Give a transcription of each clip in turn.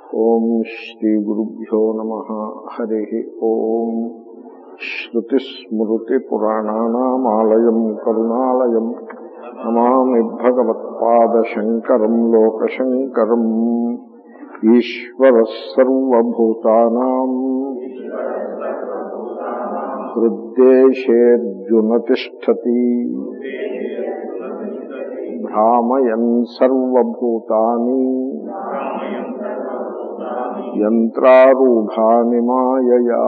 ఓం శ్రీ గురుభ్యో నమ హరి ఓం శ్రుతిస్మృతిపురాణానామాలయం కరుణాలయం నమామి భగవత్పాదశంకరం లోకశంకరం ఈశ్వర సర్వభూతానాం హృద్దేశేర్జున తిష్టతి భ్రామయన్ సర్వభూతాని యంత్రారూఢాని మాయయా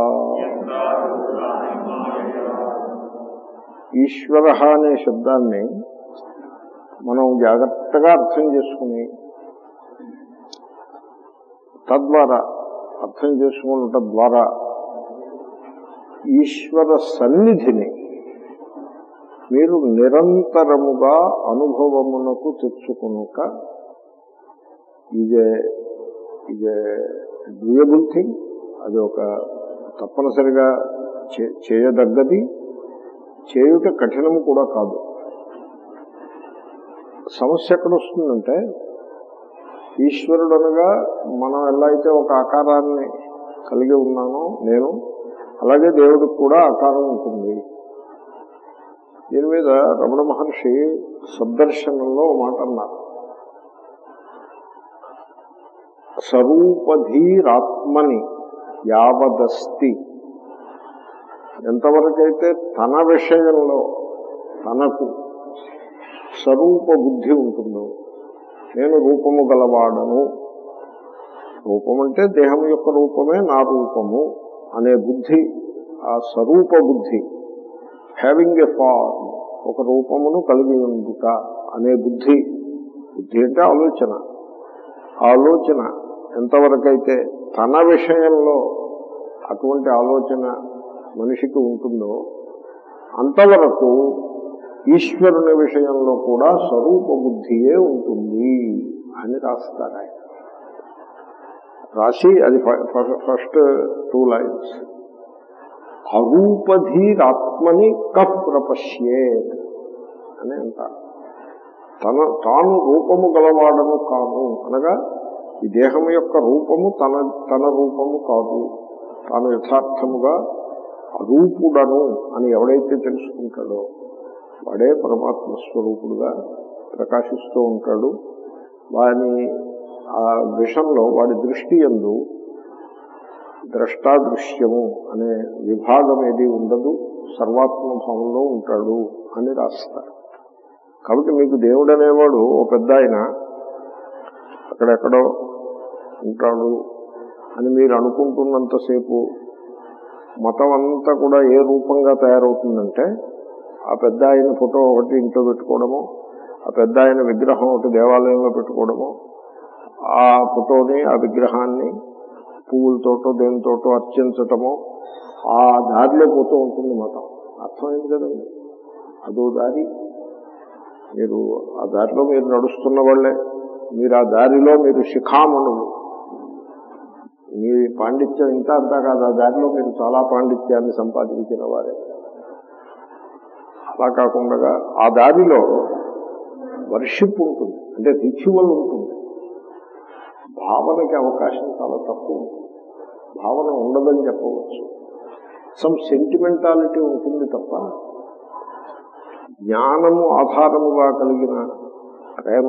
ఈశ్వర అనే శబ్దాన్ని మనం జాగ్రత్తగా అర్థం చేసుకుని తద్వారా అర్థం చేసుకున్నట ద్వారా ఈశ్వర సన్నిధిని మీరు నిరంతరముగా అనుభవమునకు తెచ్చుకునుక ఇదే ఇదే డూయబుల్ థింగ్ అది ఒక తప్పనిసరిగా చేయదగ్గది చేయుట కఠినము కూడా కాదు సమస్య ఎక్కడ వస్తుందంటే ఈశ్వరుడు అనగా మనం ఎలా అయితే ఒక ఆకారాన్ని కలిగి ఉన్నానో నేను అలాగే దేవుడికి కూడా ఆకారం ఉంటుంది దీని మీద రమణ మహర్షి సద్దర్శనంలో మాట అన్నారు స్వరూపధీరాత్మని యావదస్తి ఎంతవరకైతే తన విషయంలో తనకు స్వరూప బుద్ధి ఉంటుందో నేను రూపము గలవాడను రూపం అంటే దేహం యొక్క రూపమే నా రూపము అనే బుద్ధి ఆ స్వరూప బుద్ధి హ్యావింగ్ ఎ ఫార్మ్ ఒక రూపమును కలిగి ఉండుట అనే బుద్ధి బుద్ధి అంటే ఆలోచన ఆలోచన ఎంతవరకైతే తన విషయంలో అటువంటి ఆలోచన మనిషికి ఉంటుందో అంతవరకు ఈశ్వరుని విషయంలో కూడా స్వరూప బుద్ధియే ఉంటుంది అని రాస్తారు ఆయన రాసి అది ఫస్ట్ టూ లైన్స్ అరూపధీరాత్మని కప్రపశ్యే అని అంటారు తన తాను రూపము గలవాడను కాను అనగా ఈ దేహం యొక్క రూపము తన తన రూపము కాదు తాను యథార్థముగా అరూపుడను అని ఎవడైతే తెలుసుకుంటాడో వాడే పరమాత్మ స్వరూపుడుగా ప్రకాశిస్తూ ఉంటాడు వాని ఆ విషయంలో వాడి దృష్టి ఎందు ద్రష్టాదృశ్యము అనే విభాగం ఏది ఉండదు సర్వాత్మభావంలో ఉంటాడు అని రాస్తారు కాబట్టి మీకు దేవుడు అనేవాడు ఓ పెద్ద ఆయన అక్కడెక్కడో ఉంటాడు అని మీరు అనుకుంటున్నంతసేపు మతం అంతా కూడా ఏ రూపంగా తయారవుతుందంటే ఆ పెద్ద ఆయన ఫోటో ఒకటి ఇంట్లో పెట్టుకోవడము ఆ పెద్ద ఆయన విగ్రహం ఒకటి దేవాలయంలో పెట్టుకోవడము ఆ ఫోటోని ఆ విగ్రహాన్ని పువ్వులతోటో దేనితోటో అర్చించటము ఆ దారిలో పోతూ ఉంటుంది మతం అర్థమైంది కదండి అదో దారి మీరు ఆ దారిలో మీరు నడుస్తున్న వాళ్ళే మీరు ఆ దారిలో మీరు శిఖామణులు మీ పాండిత్యం ఇంత అంతా కాదు ఆ దారిలో మీరు చాలా పాండిత్యాన్ని సంపాదించిన వారే అలా కాకుండా ఆ దారిలో వర్షిప్ ఉంటుంది అంటే రిచువల్ ఉంటుంది భావనకి అవకాశం చాలా తక్కువ భావన ఉండదని చెప్పవచ్చు సమ్ సెంటిమెంటాలిటీ ఉంటుంది తప్ప జ్ఞానము ఆధారముగా కలిగిన ప్రేమ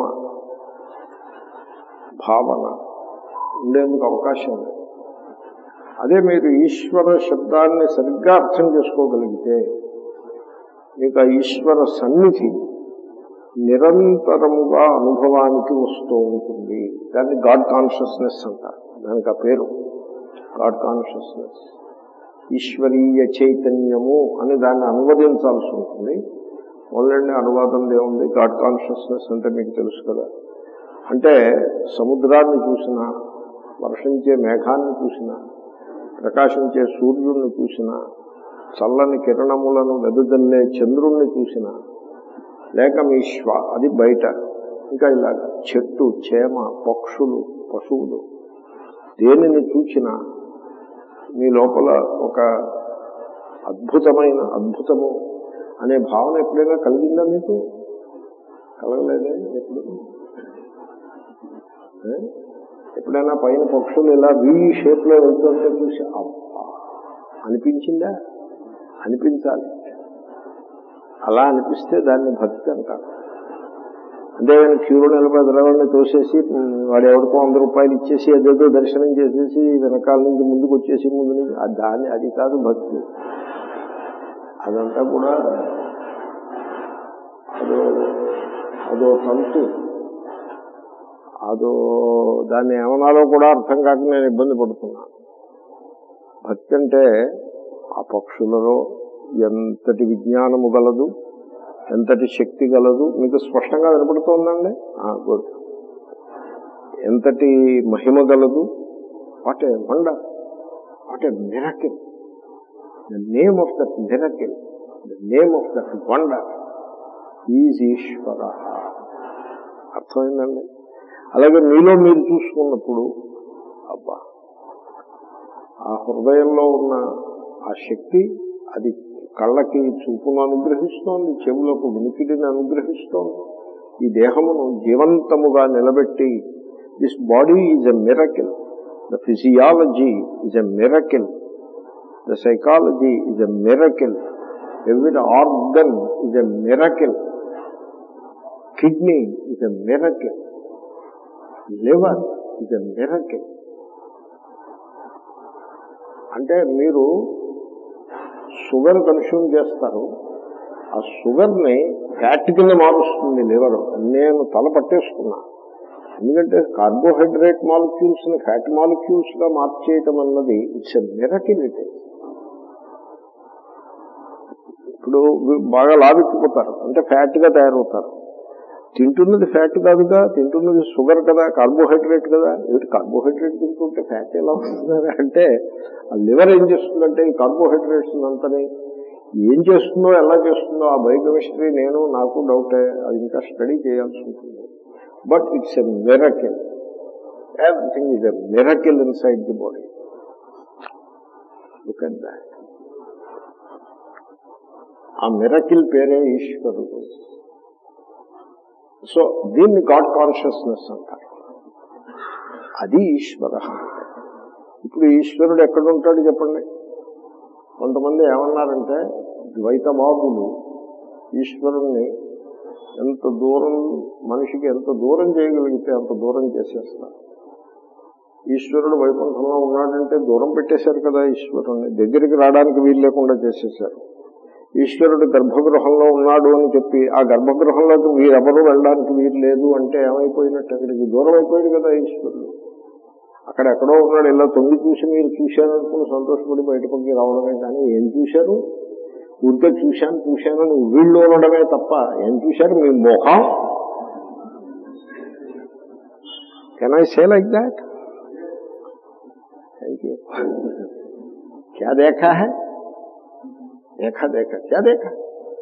భావన ఉండేందుకు అవకాశం లేదు అదే మీరు ఈశ్వర శబ్దాన్ని సరిగ్గా అర్థం చేసుకోగలిగితే మీకు ఆ ఈశ్వర సన్నిధి నిరంతరముగా అనుభవానికి వస్తూ ఉంటుంది దాన్ని గాడ్ కాన్షియస్నెస్ అంటారు దానికి ఆ పేరు గాడ్ కాన్షియస్నెస్ ఈశ్వరీయ చైతన్యము అని దాన్ని అనువదించాల్సి ఉంటుంది మొదలండి అనువాదం ఏముంది గాడ్ కాన్షియస్నెస్ అంటే మీకు తెలుసు కదా అంటే సముద్రాన్ని చూసినా వర్షించే మేఘాన్ని చూసినా ప్రకాశించే సూర్యుడిని చూసినా చల్లని కిరణములను వెదజల్లే చంద్రుణ్ణి చూసినా లేక మీ శ్వ అది బయట ఇంకా ఇలాగ చెట్టు చేమ పక్షులు పశువులు దేనిని చూసినా మీ లోపల ఒక అద్భుతమైన అద్భుతము అనే భావన ఎప్పుడైనా కలిగిందా మీకు కలగలేదే ఎప్పుడు ఎప్పుడైనా పైన పక్షులు ఇలా వీ షేప్ లో వెళ్తుంటే చూసి అబ్బా అనిపించిందా అనిపించాలి అలా అనిపిస్తే దాన్ని భక్తి అంటారు అంతేగాని క్యూలో నిలబడి ద్రవాన్ని తోసేసి ఉమ్, వాడు ఎవరికో వంద రూపాయలు ఇచ్చేసి అదేదో దర్శనం చేసేసి వెనకాల నుంచి ముందుకు వచ్చేసి ముందు నుంచి ఆ దాన్ని అది కాదు భక్తి అదంతా కూడా అదో అదో తంతు అదో దాన్ని ఏమనాలో కూడా అర్థం కాక నేను ఇబ్బంది పడుతున్నాను భక్తి అంటే ఆ పక్షులలో ఎంతటి విజ్ఞానము గలదు ఎంతటి శక్తి గలదు మీకు స్పష్టంగా వినపడుతోందండి గుడ్ ఎంతటి మహిమ గలదు what a wonder what a miracle the name of that miracle the name of that wonder is Ishwara అర్థమైందండి అలాగే మీలో మీరు చూసుకున్నప్పుడు అబ్బా ఆ హృదయంలో ఉన్న ఆ శక్తి అది కళ్ళకి చూపును అనుగ్రహిస్తోంది చెవులకు వినికిడిని అనుగ్రహిస్తోంది ఈ దేహమును జీవంతముగా నిలబెట్టి this body is a miracle the physiology is a miracle the psychology is a miracle every organ is a miracle kidney is a miracle liver is a miracle అంటే మీరు షుగర్ కన్స్యూమ్ చేస్తారు ఆ షుగర్ని ఫ్యాట్ కింద మారుస్తుంది liver నేను తల పట్టేసుకున్నా ఎందుకంటే కార్బోహైడ్రేట్ మాలిక్యూల్స్ ని ఫ్యాట్ మాలిక్యూల్స్ గా మార్చేయటం అన్నది ఇట్స్ ఎ మిరకిల్ ఇట్ ఇప్పుడు బాగా లావెక్కిపోతారు అంటే ఫ్యాట్ గా తయారవుతారు తింటున్నది ఫ్యాట్ కాదుగా తింటున్నది షుగర్ కదా కార్బోహైడ్రేట్ కదా ఏమిటి కార్బోహైడ్రేట్ తింటుంటే ఫ్యాట్ ఎలా వస్తుంది అంటే ఆ లివర్ ఏం చేస్తుందంటే ఈ కార్బోహైడ్రేట్స్ అంతని ఏం చేస్తుందో ఎలా చేస్తుందో ఆ బయోకెమిస్ట్రీ నేను నాకు డౌటే అది ఇంకా స్టడీ చేయాల్సి ఉంటుంది but it's a miracle everything is a miracle inside the body look at that ఆ మిరకిల్ పేరే ఈశ్వరుడు సో దీన్ని గాడ్ కాన్షియస్నెస్ అంటారు అది ఈశ్వర ఇప్పుడు ఈశ్వరుడు ఎక్కడ ఉంటాడు చెప్పండి కొంతమంది ఏమన్నారంటే ద్వైతవాదులు ఈశ్వరుణ్ణి ఎంత దూరం మనిషికి ఎంత దూరం చేయగలిగితే అంత దూరం చేసేస్తారు ఈశ్వరుడు వైకుంఠంలో ఉన్నాడంటే దూరం పెట్టేశారు కదా ఈశ్వరుణ్ణి దగ్గరికి రావడానికి వీలు లేకుండా చేసేశారు ఈశ్వరుడు గర్భగృహంలో ఉన్నాడు అని చెప్పి ఆ గర్భగృహంలోకి వీరెవరూ వెళ్ళడానికి వీలు లేదు అంటే ఏమైపోయినట్టు అక్కడికి దూరం అయిపోయాడు కదా ఈశ్వరుడు అక్కడ ఎక్కడో ఉన్నాడు ఇలా తొంగి చూసి మీరు చూశారనుకుని సంతోషపడి బయటపడికి రావడమే కానీ ఏం చూశారు ఊరికే చూశాను చూశానని వీళ్ళు ఉండడమే తప్ప ఏం చూశారు మీ మొహం can I say like that thank you క్యా దేఖా హై దేఖా దేఖా క్యా దేఖా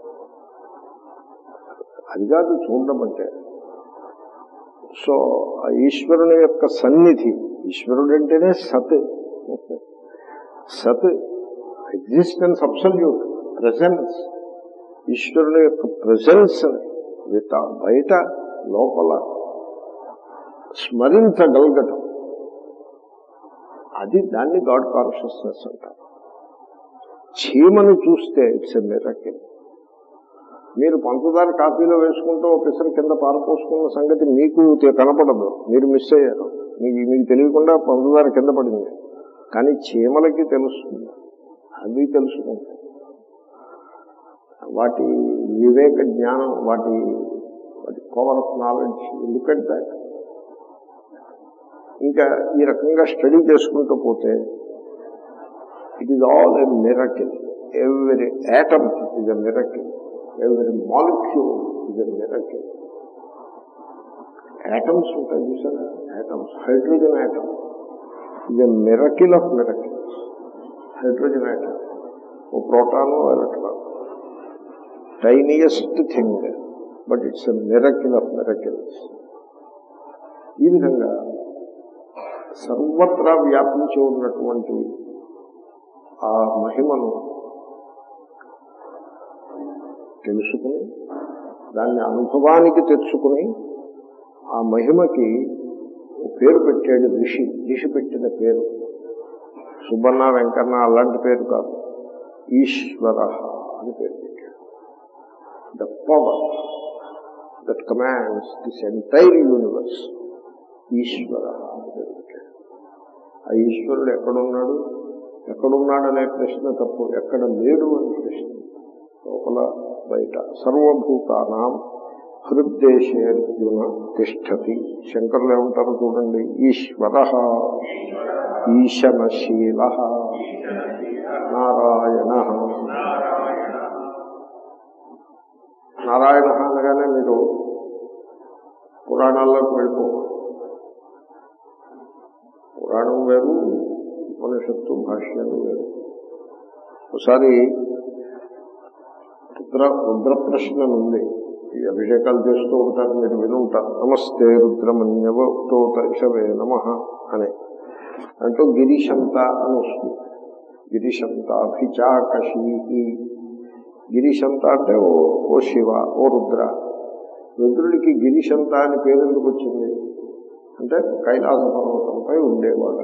అది కాదు చూడడం అంటే సో ఆ ఈశ్వరుని యొక్క సన్నిధి ఈశ్వరుడు అంటేనే సత్ సత్ ఎగ్జిస్టెన్స్ అబ్సల్యూట్ ప్రజెన్స్ ఈశ్వరుని యొక్క ప్రజెన్స్ బయట లోపల స్మరించగలగటం అది దాన్ని గాడ్ కాన్షియస్నెస్ అంటారు చీమను చూస్తే ఇట్స్ ఎ మిరకిల్ మీరు పంచదార కాఫీలో వేసుకుంటూ ఒకసారి కింద పారపోసుకున్న సంగతి మీకు తె- కనపడదు మీరు మిస్ అయ్యారు మీకు మీకు తెలియకుండా పంచదార కింద పడింది కానీ చీమలకి తెలుస్తుంది అవి తెలుసుకుంటాయి వాటి వివేక జ్ఞానం వాటి వాటి power of knowledge look at that ఇంకా ఈ రకంగా స్టడీ చేసుకుంటూ పోతే it is all a miracle every atom is a miracle every molecule is a miracle atoms ఉంటాయి చూసారా atoms hydrogen atom is a miracle of miracles hydrogen atom ఓ proton electron tiniest thing but it's a miracle of miracles ఈ విధంగా సర్వత్రా వ్యాపించి ఉన్నటువంటి ఆ మహిమను తెలుసుకుని దాన్ని అనుభవానికి తెచ్చుకుని ఆ మహిమకి ఓ పేరు పెట్టాడు ఋషి ఋషి పెట్టిన పేరు సుబ్బన్న వెంకన్న అలాంటి పేరు కాదు ఈశ్వర అని పేరు పెట్టాడు the power that commands this entire universe Ishwara అని పేరు పెట్టాడు ఆ ఈశ్వరుడు ఎక్కడున్నాడు ఎక్కడున్నాడనే ప్రశ్న తప్పు ఎక్కడ లేడు అని ప్రశ్న లోపల బయట సర్వభూతానాం హృద్దేశేర్జున తిష్టతి శంకరులు ఏమంటారు చూడండి ఈశ్వర ఈశనశీల నారాయణ నారాయణ అనగానే మీరు పురాణాల్లోకి వెళ్ళిపో పురాణం వేరు ఉపనిషత్తు భాష్యాలు వేరు ఒకసారి రుద్ర రుద్ర ప్రశ్న ఉంది ఈ అభిషేకాలు చేస్తూ ఉంటారు మీరు విని ఉంటారు నమస్తే రుద్రమన్యవ ఉత్తోతవే నమ అని అంటూ గిరిశంత అని వస్తుంది గిరిశంతాభిచాకషీ గిరిశంత అంటే ఓ ఓ శివ ఓ రుద్ర రుద్రుడికి గిరిశంత అని పేరు ఎందుకు వచ్చింది అంటే కైలాస పర్వతంపై ఉండేవాడు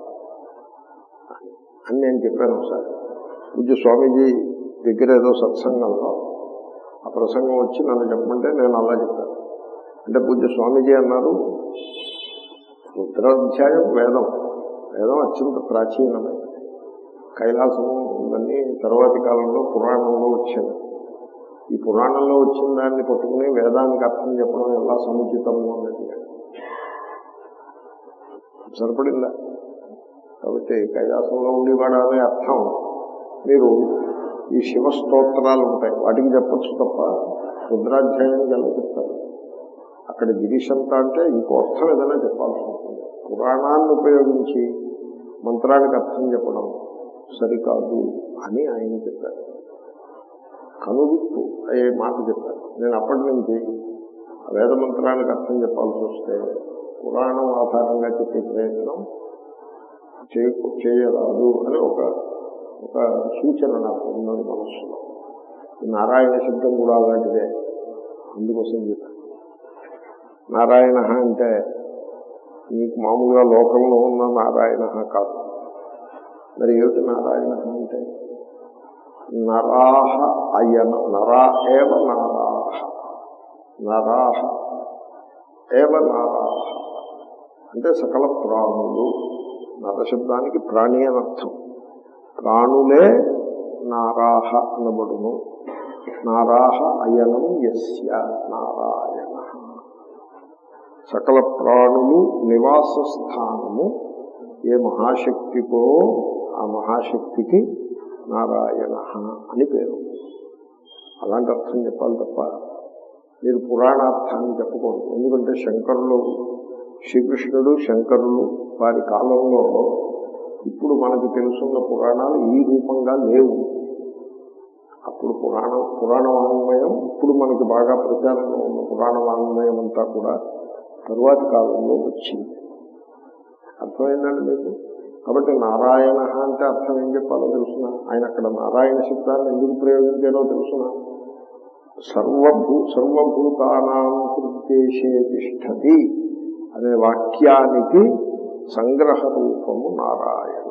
అని నేను చెప్పాను ఒకసారి పూజ్య స్వామీజీ దగ్గర ఏదో సత్సంగంలో ఆ ప్రసంగం వచ్చి నన్ను చెప్పమంటే నేను అలా చెప్పాను అంటే పూజ్య స్వామీజీ అన్నారు రుద్రాధ్యాయం వేదం వేదం అత్యంత ప్రాచీనమైనది కైలాసం ఇవన్నీ తర్వాతి కాలంలో పురాణంలో వచ్చింది ఈ పురాణంలో వచ్చిన దాన్ని పట్టుకుని వేదానికి అర్థం చెప్పడం ఎలా సముచితము అన్నది సరిపడిందా కాబట్టి కైలాసంలో ఉండేవాడు అనే అర్థం మీరు ఈ శివ స్తోత్రాలు ఉంటాయి వాటికి చెప్పచ్చు తప్ప రుద్రాధ్యాయానికి ఎలా చెప్తారు అక్కడ గిరీశంత అంటే ఇంకో అర్థం ఏదైనా చెప్పాల్సి ఉంటుంది పురాణాన్ని ఉపయోగించి మంత్రానికి అర్థం చెప్పడం సరికాదు అని ఆయన చెప్పారు కనువిప్పు అయ్యే మాట చెప్పారు నేను అప్పటి నుంచి వేద మంత్రానికి అర్థం చెప్పాల్సి వస్తే పురాణం ఆధారంగా చెప్పే ప్రయత్నం చేయరాదు అని ఒక ఒక సూచన నాకు ఉన్నది మనస్సులో నారాయణ శబ్దం కూడా అలాంటిదే అందుకోసం చెప్పాను నారాయణ అంటే మీకు మామూలుగా లోకంలో ఉన్న నారాయణ కాదు మరి ఏమిటి నారాయణ అంటే నరాహ అయన నరా ఏవ నారాహ నరాహ ఏవ నారాహ అంటే సకల ప్రాణులు నరశబ్దానికి ప్రాణి అని అర్థం ప్రాణులే నారాహ అనబడును నారాహ అయనం యస్య నారాయణ సకల ప్రాణులు నివాస స్థానము ఏ మహాశక్తికో ఆ మహాశక్తికి నారాయణ అని పేరు అలాంటి అర్థం చెప్పాలి తప్ప మీరు పురాణార్థాన్ని చెప్పకూడదు ఎందుకంటే శంకరులు శ్రీకృష్ణుడు శంకరులు వారి కాలంలో ఇప్పుడు మనకు తెలుసున్న పురాణాలు ఈ రూపంగా లేవు అప్పుడు పురాణ పురాణ వాంగ్మయం ఇప్పుడు మనకి బాగా ప్రచారంలో ఉన్న పురాణ వాంగ్మయం అంతా కూడా తరువాతి కాలంలో వచ్చింది అర్థమైందండి మీకు కాబట్టి నారాయణ అంటే అర్థం ఏం చెప్పాలో తెలుసిన ఆయన అక్కడ నారాయణ శబ్దాన్ని ఎందుకు ప్రయోగించారో తెలుసిన సర్వభూ సర్వభూతానాం హృద్దేశే తిష్టతి అనే వాక్యానికి సంగ్రహ రూపము నారాయణ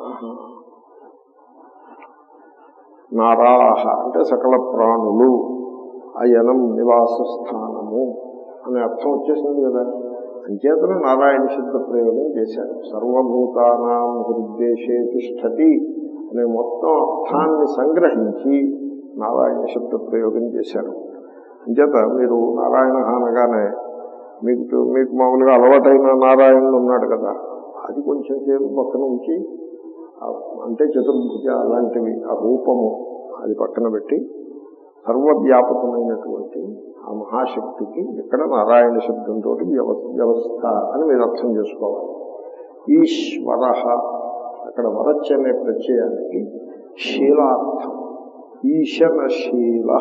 నారాహ అంటే సకల ప్రాణులు అయనం నివాస స్థానము అనే అర్థం వచ్చేసింది కదా అంచేతనే నారాయణ శబ్ద ప్రయోగం చేశారు సర్వభూతానాం హృద్దేశే తిష్టతి అనే మొత్తం అర్థాన్ని సంగ్రహించి నారాయణ శబ్ద ప్రయోగం చేశారు అంచేత మీరు నారాయణ అనగానే మీకు మీకు మామూలుగా అలవాటైన నారాయణుడు ఉన్నాడు కదా అది కొంచెం సేపు పక్కన ఉంచి అంటే చతుర్భుజ అలాంటివి ఆ రూపము అది పక్కన పెట్టి సర్వవ్యాపకమైనటువంటి ఆ మహాశక్తికి ఇక్కడ నారాయణ శబ్దంతో వ్యవస్థ అని మీరు అర్థం చేసుకోవాలి ఈశ్వర అక్కడ వరచ్ అనే ప్రత్యయానికి శీలార్థం ఈశనశీల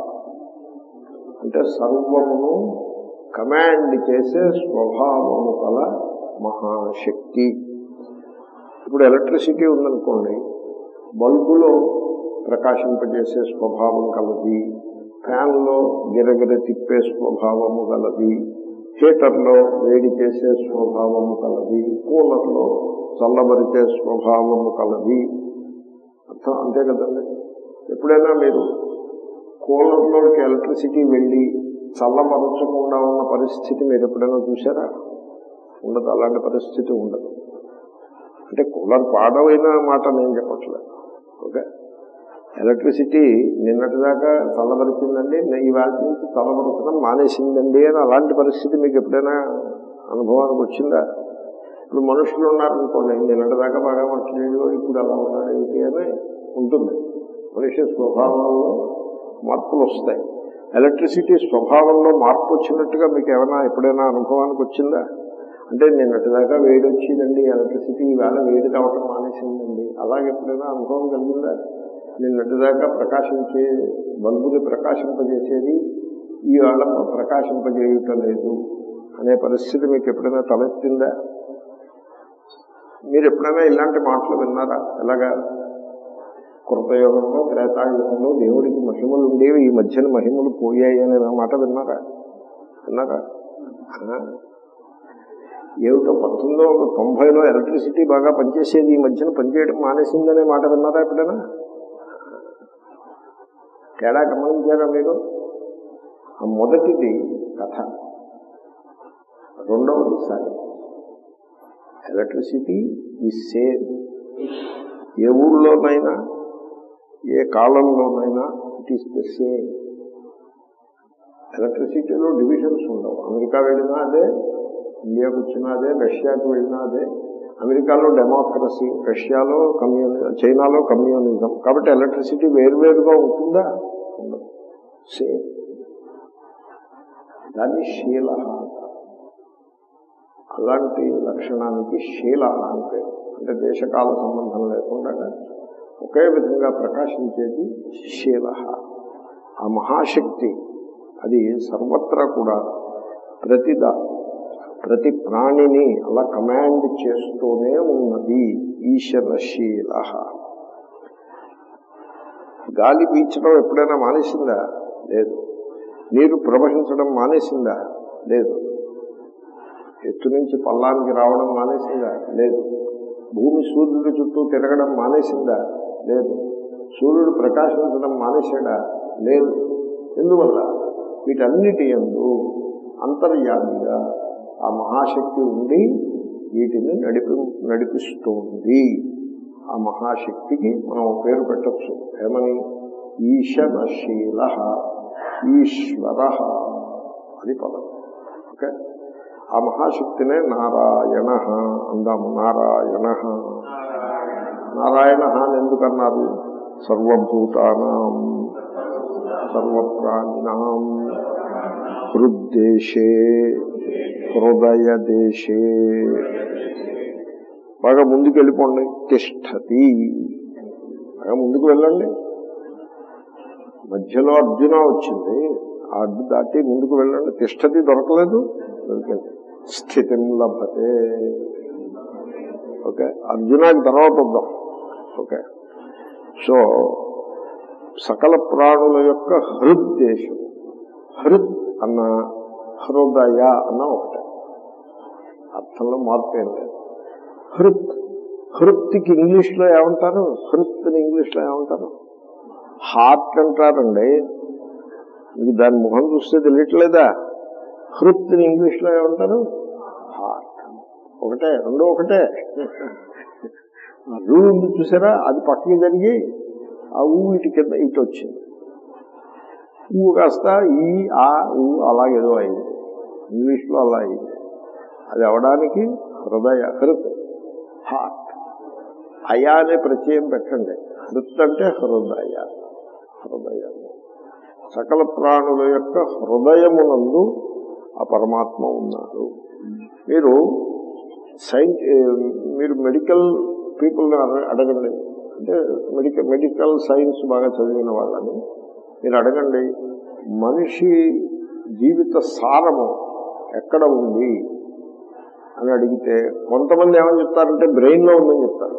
అంటే సర్వమును కమాండ్ చేసే స్వభావము కల మహాశక్తి ఇప్పుడు ఎలక్ట్రిసిటీ ఉందనుకోండి బల్బులో ప్రకాశింపజేసే స్వభావం కలది ఫ్యాన్లో గిరగిర తిప్పే స్వభావము గలది హీటర్లో వేడి చేసే స్వభావము కలది కూలర్లో చల్లబరిచే స్వభావము కలది అర్థం అంతే కదండి ఎప్పుడైనా మీరు కూలర్లోకి ఎలక్ట్రిసిటీ వెళ్ళి చల్లబరచకుండా ఉన్న పరిస్థితి మీరు ఎప్పుడైనా చూసారా ఉండదు అలాంటి పరిస్థితి ఉండదు అంటే కూలర్ పాడవైన మాట నేను చెప్పట్లేదు ఓకే ఎలక్ట్రిసిటీ నిన్నటిదాకా చల్లబరిచిందండి ఈవేళ నుంచి చల్లబరచడం మానేసిందండి అని అలాంటి పరిస్థితి మీకు ఎప్పుడైనా అనుభవానికి వచ్చిందా ఇప్పుడు మనుషులు ఉన్నారనుకోండి నిన్నటిదాకా బాగా మాట్లాడేది ఇప్పుడు అలా ఉన్నాడు ఏంటి అని ఉంటుంది మనిషి స్వభావంలో మార్పులు వస్తాయి ఎలక్ట్రిసిటీ స్వభావంలో మార్పు వచ్చినట్టుగా మీకు ఏమైనా ఎప్పుడైనా అనుభవానికి వచ్చిందా అంటే నిన్నటిదాకా వేడి వచ్చిందండి ఎలక్ట్రిసిటీ ఈవేళ వేడి కావటం మానేసిందండి అలాగే ఎప్పుడైనా అనుభవం కలిగిందా నిన్నటిదాకా ప్రకాశించే బల్బుని ప్రకాశింపజేసేది ఈ వాళ్ళ ప్రకాశింపజేయటం లేదు అనే పరిస్థితి మీకు ఎప్పుడైనా తలెత్తిందా మీరు ఎప్పుడైనా ఇలాంటి మాటలు విన్నారా ఎలాగా కృతయుగంలో త్రేతాయుగంలో దేవుడికి మహిమలు ఉండేవి ఈ మధ్యన మహిమలు పోయాయి అనే మాట విన్నారా విన్నారా ఆ? ఏమిటో పంతొమ్మిది వందల తొంభైలో ఎలక్ట్రిసిటీ బాగా పనిచేసేది ఈ మధ్యన పనిచేయడం మానేసిందనే మాట విన్నారా ఎప్పుడైనా తేడా గమనించారా మీరు ఆ మొదటిది కథ రెండవది సైన్స్ ఎలక్ట్రిసిటీ ఈ సేమ్ ఏ ఊళ్ళోనైనా ఏ కాలంలోనైనా ఇట్ ఈస్ ద సేమ్ ఎలక్ట్రిసిటీలో డివిజన్స్ ఉండవు అమెరికా వెళ్ళినా అదే ఇండియాకు వచ్చినా అదే రష్యాకు వెళ్ళినా అదే అమెరికాలో డెమోక్రసీ రష్యాలో కమ్యూని చైనాలో కమ్యూనిజం కాబట్టి ఎలక్ట్రిసిటీ వేరువేరుగా ఉంటుందా ఉండదు సేమ్ దాన్ని శీల అంటారు అలాంటి లక్షణానికి శీల అని పేరు అంటే దేశకాల సంబంధం లేకుండా ఒకే విధంగా ప్రకాశించేది శీల ఆ మహాశక్తి అది సర్వత్రా కూడా ప్రతిదా ప్రతి ప్రాణిని అలా కమాండ్ చేస్తూనే ఉన్నది ఈశ్వరశీల గాలి పీల్చడం ఎప్పుడైనా మానేసిందా లేదు నీరు ప్రవహించడం మానేసిందా లేదు ఎత్తు నుంచి పల్లానికి రావడం మానేసిందా లేదు భూమి సూర్యుడి చుట్టూ తిరగడం మానేసిందా లేదు సూర్యుడు ప్రకాశించడం మానేశాడా లేదు ఎందువల్ల వీటన్నిటి ఎందు అంతర్యామిగా ఆ మహాశక్తి ఉండి వీటిని నడిపి నడిపిస్తుంది ఆ మహాశక్తికి మనం ఒక పేరు పెట్టచ్చు ఏమని ఈశనశీల ఈశ్వర అది పదం ఓకే ఆ మహాశక్తినే నారాయణ అందాము నారాయణ నారాయణ అని ఎందుకన్నారు సర్వభూతానాం సర్వప్రాణినాం హృద్దేశే హృదయ దేశే బాగా ముందుకు వెళ్ళిపోండి తిష్టతి బాగా ముందుకు వెళ్ళండి మధ్యలో అర్జున వచ్చింది ఆ అడ్డు దాటి ముందుకు వెళ్ళండి తిష్టతి దొరకలేదు దొరికింది స్థితిం లభతే ఓకే అర్జునాకి తర్వాత వద్దాం ఓకే సో సకల ప్రాణుల యొక్క హృద్దేశం హృద్ అన్న హృదయ అన్న ఒకటే అర్థంలో మార్పు ఏం లేదు హృత్ హృత్కి ఇంగ్లీష్లో ఏమంటారు హృత్ని ఇంగ్లీష్లో ఏమంటారు హార్ట్ అంటారండి మీకు దాని ముఖం చూస్తే తెలియట్లేదా హృత్ని ఇంగ్లీష్లో ఏమంటారు హార్ట్ ఒకటే రెండు ఒకటే రూ ఉంది చూసారా అది పక్కకి జరిగి ఆ ఊ ఇటు కింద ఇటు వచ్చింది ఊ కాస్త ఈ ఆ ఊ అలాగేదో అయింది ఇంగ్లీష్లో అలా అయింది అది అవడానికి హృదయ హృత్ హార్ట్ అయా అనే ప్రత్యయం పెట్టండి హృత్ అంటే హృదయ హృదయం సకల ప్రాణుల యొక్క హృదయమునందు ఆ పరమాత్మ ఉన్నారు మీరు సైన్ మీరు మెడికల్ పీపుల్ని అడగండి అంటే మెడికల్ మెడికల్ సైన్స్ బాగా చదివిన వాళ్ళని మీరు అడగండి మనిషి జీవిత సారము ఎక్కడ ఉంది అని అడిగితే కొంతమంది ఏమని చెప్తారంటే బ్రెయిన్లో ఉందని చెప్తారు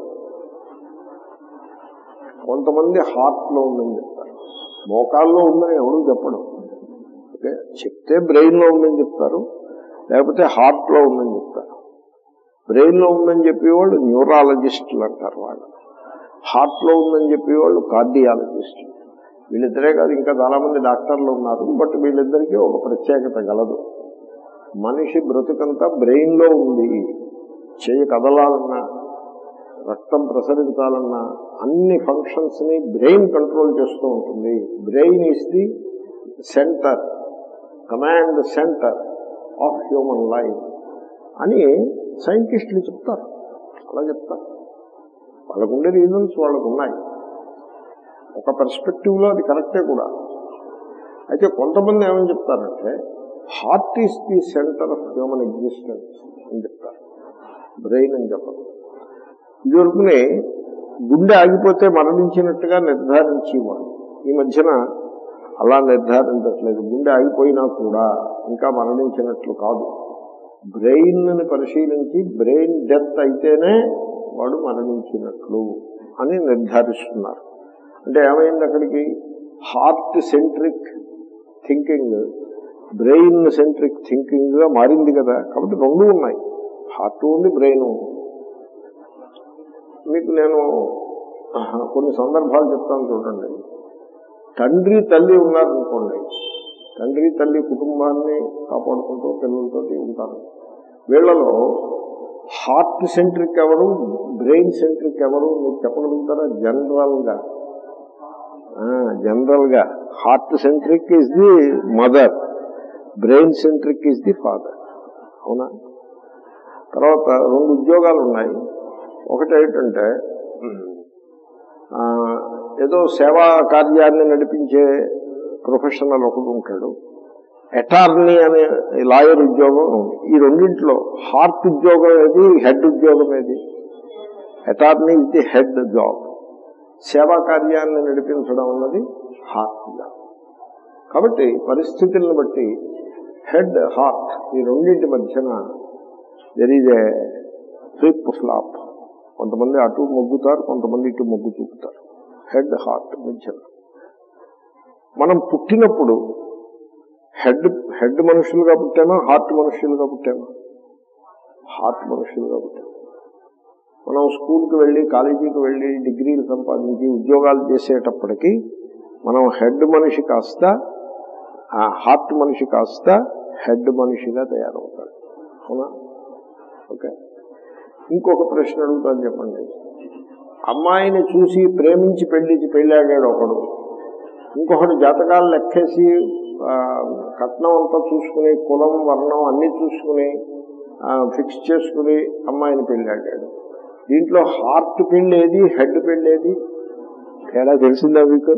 కొంతమంది హార్ట్లో ఉందని చెప్తారు మోకాల్లో ఉందని ఎవరు చెప్పడం ఓకే చెప్తే బ్రెయిన్లో ఉందని చెప్తారు లేకపోతే హార్ట్లో ఉందని చెప్తారు బ్రెయిన్లో ఉందని చెప్పేవాళ్ళు న్యూరాలజిస్టులు అంటారు వాళ్ళు హార్ట్లో ఉందని చెప్పేవాళ్ళు కార్డియాలజిస్టులు వీళ్ళిద్దరే కాదు ఇంకా చాలా మంది డాక్టర్లు ఉన్నారు బట్ వీళ్ళిద్దరికీ ఒక ప్రత్యేకత గలదు మనిషి బ్రతుకంతా బ్రెయిన్లో ఉంది చేయి కదలాలన్నా రక్తం ప్రసరించాలన్నా అన్ని ఫంక్షన్స్ ని బ్రెయిన్ కంట్రోల్ చేస్తూ ఉంటుంది brain is the centre command centre of human life అని సైంటిస్టులు చెప్తారు అలా చెప్తారు వాళ్ళకుండే రీజన్స్ వాళ్ళకు ఉన్నాయి ఒక పర్స్పెక్టివ్ లో అది కరెక్టే కూడా అయితే కొంతమంది ఏమని చెప్తారంటే heart is the centre of human existence అని చెప్తారు బ్రెయిన్ అని చెప్పరు ఇదివరకునే గుండె ఆగిపోతే మరణించినట్టుగా నిర్ధారించేవాడు ఈ మధ్యన అలా నిర్ధారించట్లేదు గుండె ఆగిపోయినా కూడా ఇంకా మరణించినట్లు కాదు బ్రెయిన్ ని పరిశీలించి బ్రెయిన్ డెత్ అయితేనే వాడు మరణించినట్లు అని నిర్ధారిస్తున్నారు అంటే ఏమైంది అక్కడికి heart centric thinking brain centric thinking గా మారింది కదా కాబట్టి రెండు ఉన్నాయి హార్ట్ ఉంది బ్రెయిన్ ఉంది మీకు నేను ఆహా, కొన్ని సందర్భాలు చెప్తాను చూడండి తండ్రి తల్లి ఉన్నారనుకోండి తండ్రి తల్లి కుటుంబాన్ని కాపాడుకుంటూ పిల్లలతోటి ఉంటారు వీళ్ళలో హార్ట్ సెంట్రిక్ ఎవరు బ్రెయిన్ సెంట్రిక్ ఎవరు మీరు చెప్పగలుగుతారా జనరల్ గా జనరల్ గా heart centric is the mother brain centric is the father అవునా తర్వాత రెండు ఉద్యోగాలు ఉన్నాయి ఒకటి ఏంటంటే ఆ, ఏదో సేవా కార్యాన్ని నడిపించే ప్రొఫెషనల్ ఒకడు ఉంటాడు అటార్నీ అనే లాయర్ ఉద్యోగం ఉంది ఈ రెండింటిలో హార్ట్ ఉద్యోగం ఏది హెడ్ ఉద్యోగం ఏది attorney is the head job సేవా కార్యాన్ని నడిపించడం అన్నది హార్ట్ జాబ్ కాబట్టి పరిస్థితులను బట్టి హెడ్ హార్ట్ ఈ రెండింటి మధ్యన there is a flip flop కొంతమంది అటు మొగ్గుతారు కొంతమంది ఇటు మొగ్గు చూపుతారు హెడ్ హార్ట్ మధ్యన మనం పుట్టినప్పుడు హెడ్ హెడ్ మనుషులుగా పుట్టామా హార్ట్ మనుషులుగా పుట్టామా హార్ట్ మనుషులుగా పుట్టాము మనం స్కూల్కి వెళ్ళి కాలేజీకి వెళ్ళి డిగ్రీలు సంపాదించి ఉద్యోగాలు చేసేటప్పటికి మనం హెడ్ మనిషి కాస్త ఆ హార్ట్ మనిషి కాస్త హెడ్ మనిషిగా తయారవుతాడు అవునా ఓకే ఇంకొక ప్రశ్న అడుగుతాను చెప్పండి అమ్మాయిని చూసి ప్రేమించి పెళ్లికి పెళ్ళాగాడు ఒకడు ఇంకొకటి జాతకాలు లెక్కేసి ఆ, కట్నం అంతా చూసుకుని కులం వర్ణం అన్ని చూసుకుని ఫిక్స్ చేసుకుని అమ్మాయిని పెళ్ళాడాడు దీంట్లో హార్ట్ పెళ్ళేది హెడ్ పెళ్ళేది తేడా తెలిసిందా మీకు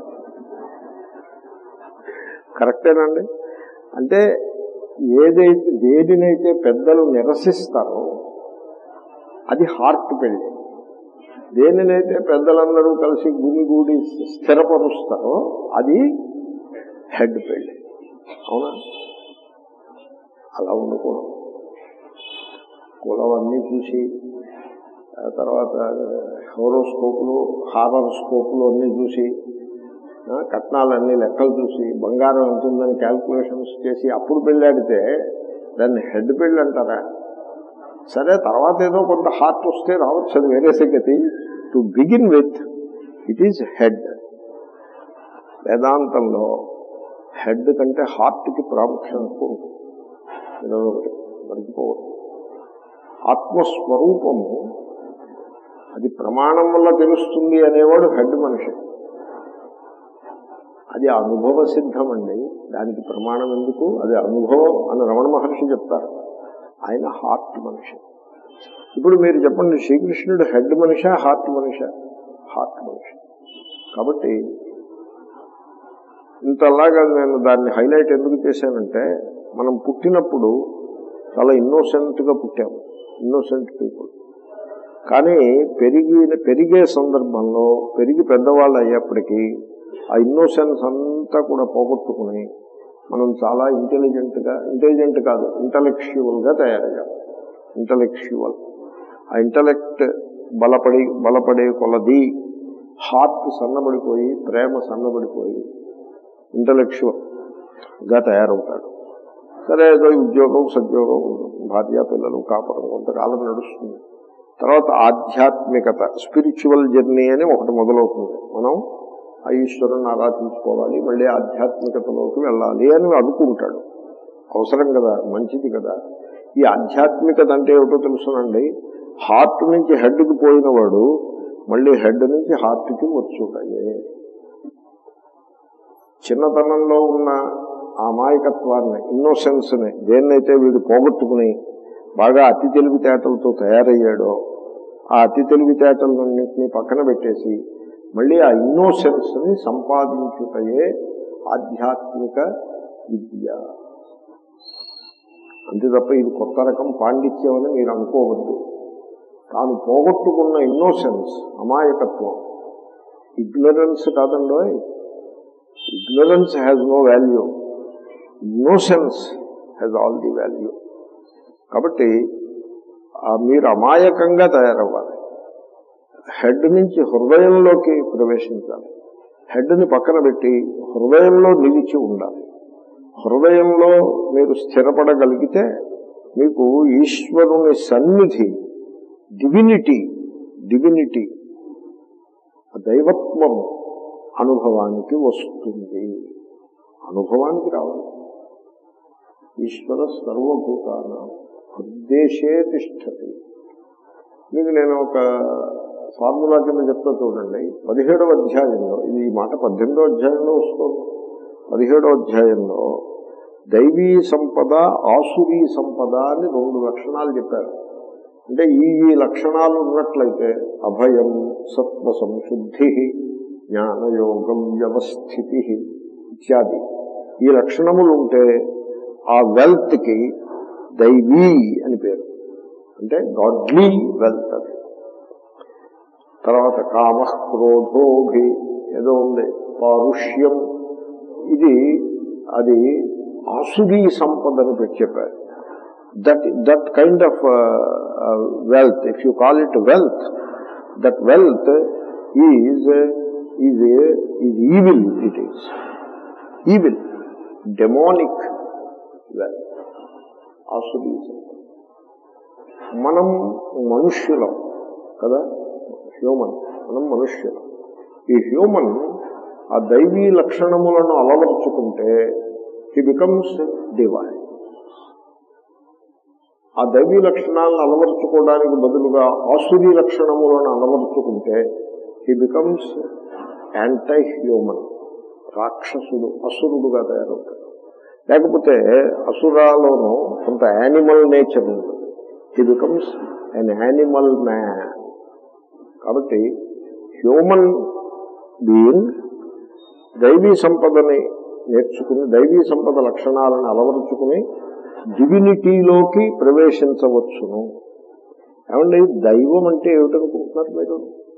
కరెక్టేనండి అంటే ఏదైతే దేనినైతే పెద్దలు నిరసిస్తారో అది హార్ట్ పెళ్లి దేనినైతే పెద్దలందరూ కలిసి గుమిగూడి స్థిరపరుస్తారో అది హెడ్ పెళ్లి అవునా అలా ఉండకూడదు కులం అన్నీ చూసి ఆ తర్వాత హోరోస్కోపులు హారర్ స్కోపులు అన్నీ చూసి ఆ, కట్నాలన్నీ లెక్కలు చూసి బంగారం ఎంత ఉందని క్యాల్కులేషన్స్ చేసి అప్పుడు పెళ్ళాడితే దాన్ని హెడ్ పెళ్ళి అంటారా సరే తర్వాత ఏదో కొంత హార్ట్ వస్తే రావచ్చు అది వేరే సంగతి to begin with it is head వేదాంతంలో హెడ్ కంటే హార్ట్ కి ప్రాముఖ్యం ఎక్కువ ఉంటుంది. ఏదో ఒకటి మర్చిపోవద్దు ఆత్మస్వరూపము అది ప్రమాణం వల్ల తెలుస్తుంది అనేవాడు హెడ్ మనిషి అది అనుభవ సిద్ధం అండి దానికి ప్రమాణం ఎందుకు అది అనుభవం అని రమణ మహర్షి చెప్తారు ఆయన హార్ట్ మనిషి ఇప్పుడు మీరు చెప్పండి శ్రీకృష్ణుడు హెడ్ మనిషా హార్ట్ మనిషా హార్ట్ మనిషి కాబట్టి ఇంతలాగా నేను దాన్ని హైలైట్ ఎందుకు చేశానంటే మనం పుట్టినప్పుడు చాలా ఇన్నోసెంట్ గా పుట్టాము ఇన్నోసెంట్ పీపుల్ కానీ పెరిగి పెరిగే సందర్భంలో పెరిగి పెద్దవాళ్ళు అయ్యేప్పటికీ ఆ ఇన్నోసెన్స్ అంతా కూడా పోగొట్టుకుని మనం చాలా ఇంటెలిజెంట్ గా ఇంటెలిజెంట్ కాదు ఇంటలెక్చువల్ గా తయారయ్యాం ఇంటలెక్చువల్ ఆ ఇంటలెక్ట్ బలపడి బలపడే కొలది హార్ట్ సన్నబడిపోయి ప్రేమ సన్నబడిపోయి ఇంటలెక్చువల్ గా తయారవుతాడు సరే ఏదో ఉద్యోగం సద్యోగం భార్య పిల్లలు కాపురం కొంతకాలం నడుస్తుంది తర్వాత ఆధ్యాత్మికత స్పిరిచువల్ జర్నీ అని ఒకటి మొదలవుతుంది మనం ఆ ఈశ్వరుని ఆరాధించుకోవాలి మళ్ళీ ఆధ్యాత్మికతలోకి వెళ్ళాలి అని అనుకుంటాడు అవసరం కదా మంచిది కదా ఈ ఆధ్యాత్మికత అంటే ఏమిటో తెలుసునండి హార్ట్ నుంచి హెడ్కి పోయిన వాడు మళ్ళీ హెడ్ నుంచి హార్ట్కి వచ్చుంటాయి చిన్నతనంలో ఉన్న ఆ అమాయకత్వాన్ని ఇన్నోసెన్స్ని దేన్నైతే వీడు పోగొట్టుకుని బాగా అతి తెలివితేటలతో తయారయ్యాడో ఆ అతి తెలివితేటలన్నింటినీ పక్కన పెట్టేసి మళ్ళీ ఆ ఇన్నోసెన్స్ని సంపాదించుటయే ఆధ్యాత్మిక విద్య అంతే తప్ప ఇది కొత్త రకం పాండిత్యం అని మీరు అనుకోవద్దు తాను పోగొట్టుకున్న ఇన్నోసెన్స్ అమాయకత్వం ఇగ్నరెన్స్ కాదండో ignorance has no value innocence has all the value కాబట్టి ఆ మీరు అమాయకంగా తయారవ్వాలి హెడ్ నుంచి హృదయంలోకి ప్రవేశించాలి హెడ్ని పక్కన పెట్టి హృదయంలో నిలిచి ఉండాలి హృదయంలో మీరు స్థిరపడగలిగితే మీకు ఈశ్వరుని సన్నిధి డివినిటీ డివినిటీ దైవత్వము అనుభవానికి వస్తుంది అనుభవానికి రావాలి ఈశ్వర సర్వభూతాన హృద్దేశే తిష్టతి మీకు నేను ఒక ఫార్ములా కింద చెప్తా చూడండి పదిహేడవ అధ్యాయంలో ఇది ఈ మాట పద్దెనిమిదో అధ్యాయంలో వస్తుంది పదిహేడవ అధ్యాయంలో దైవీ సంపద ఆసురీ సంపద అని రెండు లక్షణాలు చెప్పారు అంటే ఈ ఈ లక్షణాలు ఉన్నట్లయితే అభయం సత్వ సంశుద్ధి జ్ఞానయోగం వ్యవస్థితి ఇత్యాది ఈ లక్షణములు ఉంటే ఆ వెల్త్కి దైవీ అని పేరు అంటే గాడ్లీ వెల్త్ అది తర్వాత కామ క్రోధోభి ఏదో ఉంది పారుష్యం ఇది అది ఆసురీ సంపదని పెట్టి చెప్పారు that that kind of wealth if you call it wealth that wealth is is is evil it is evil demonic wealth ఆసురీ సంపద మనం మనుష్యులం కదా హ్యూమన్ మనం మనుష్యులం ఈ హ్యూమన్ ఆ దైవీ లక్షణములను అలవరుచుకుంటే హీ బికమ్స్ డివైన్ ఆ దైవీ లక్షణాలను అలవరుచుకోవడానికి బదులుగా ఆసురీ లక్షణములను అలవరుచుకుంటే హీ బికమ్స్ యాంటై హ్యూమన్ రాక్షసుడు అసురుడుగా తయారవుతాడు లేకపోతే అసురాలోనూ కొంత యానిమల్ నేచర్ ఉంటుంది he becomes an animal man కాబట్టి హ్యూమన్ బీయింగ్ దైవీ సంపదని నేర్చుకుని దైవీ సంపద లక్షణాలను అలవరుచుకుని డివినిటీలోకి ప్రవేశించవచ్చును ఏమండి దైవం అంటే ఏమిటనుకుంటున్నారు మీరు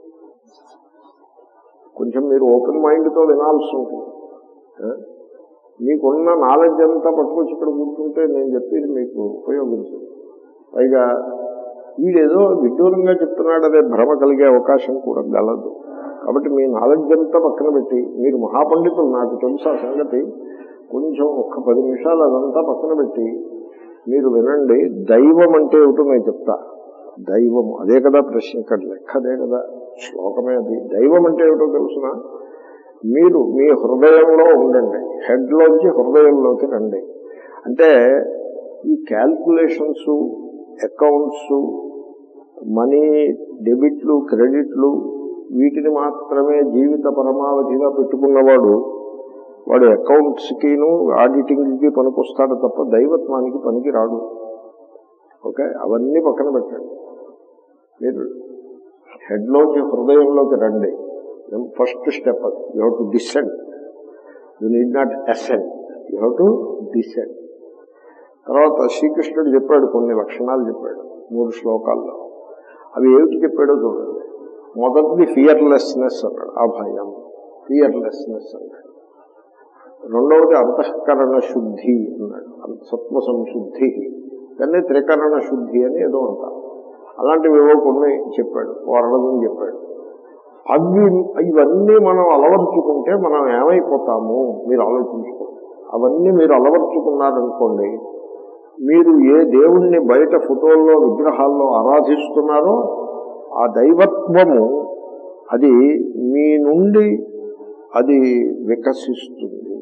కొంచెం మీరు ఓపెన్ మైండ్తో వినాల్సి ఉంటుంది ఆ? మీకున్న నాలెడ్జ్ అంతా పట్టుకొచ్చి ఇక్కడ కూర్చుంటే నేను చెప్పేది మీకు ఉపయోగించదు పైగా వీడేదో విడ్డూరంగా చెప్తున్నాడు అదే భ్రమ కలిగే అవకాశం కూడా గలదు కాబట్టి మీ నాలెడ్జ్ అంతా పక్కన పెట్టి మీరు మహాపండితులు నాకు తెలుసు ఆ సంగతి కొంచెం ఒక్క పది నిమిషాలు అదంతా పక్కన పెట్టి మీరు వినండి దైవం అంటే ఏమిటో నేను చెప్తా దైవము అదే కదా ప్రశ్న ఇక్కడ లెక్క అదే కదా శ్లోకమే అది దైవం అంటే ఏమిటో తెలుసిన మీరు మీ హృదయంలో ఉండండి హెడ్లోంచి హృదయంలోకి రండి అంటే ఈ క్యాల్కులేషన్స్ అకౌంట్స్ మనీ డెబిట్లు క్రెడిట్లు వీటిని మాత్రమే జీవిత పరమావధిగా పెట్టుకున్నవాడు వాడు అకౌంట్స్కిను ఆడిటింగ్కి పనికొస్తాడు తప్ప దైవత్వానికి పనికి రాడు ఓకే అవన్నీ పక్కన పెట్టండి మీరు హెడ్లోకి హృదయంలోకి రండి ఫస్ట్ స్టెప్ అది you have to descend you need not ascend you have to descend తర్వాత శ్రీకృష్ణుడు చెప్పాడు కొన్ని లక్షణాలు చెప్పాడు మూడు శ్లోకాల్లో అవి ఏమిటి చెప్పాడో చూడండి మొదటిది ఫియర్లెస్నెస్ అన్నాడు ఆ భయం ఫియర్లెస్నెస్ అన్నాడు రెండవది అంతఃకరణ శుద్ధి అన్నాడు అంత సత్వ సంశుద్ధి దాన్ని త్రికరణ శుద్ధి అని ఏదో అంటారు అలాంటివి ఏవో కొన్ని చెప్పాడు వరడదని చెప్పాడు అవి ఇవన్నీ మనం అలవర్చుకుంటే మనం ఏమైపోతాము మీరు ఆలోచించుకోండి అవన్నీ మీరు అలవర్చుకున్నారనుకోండి మీరు ఏ దేవుణ్ణి బయట ఫోటోల్లో విగ్రహాల్లో ఆరాధిస్తున్నారో ఆ దైవత్వము అది మీ నుండి అది వికసిస్తుంది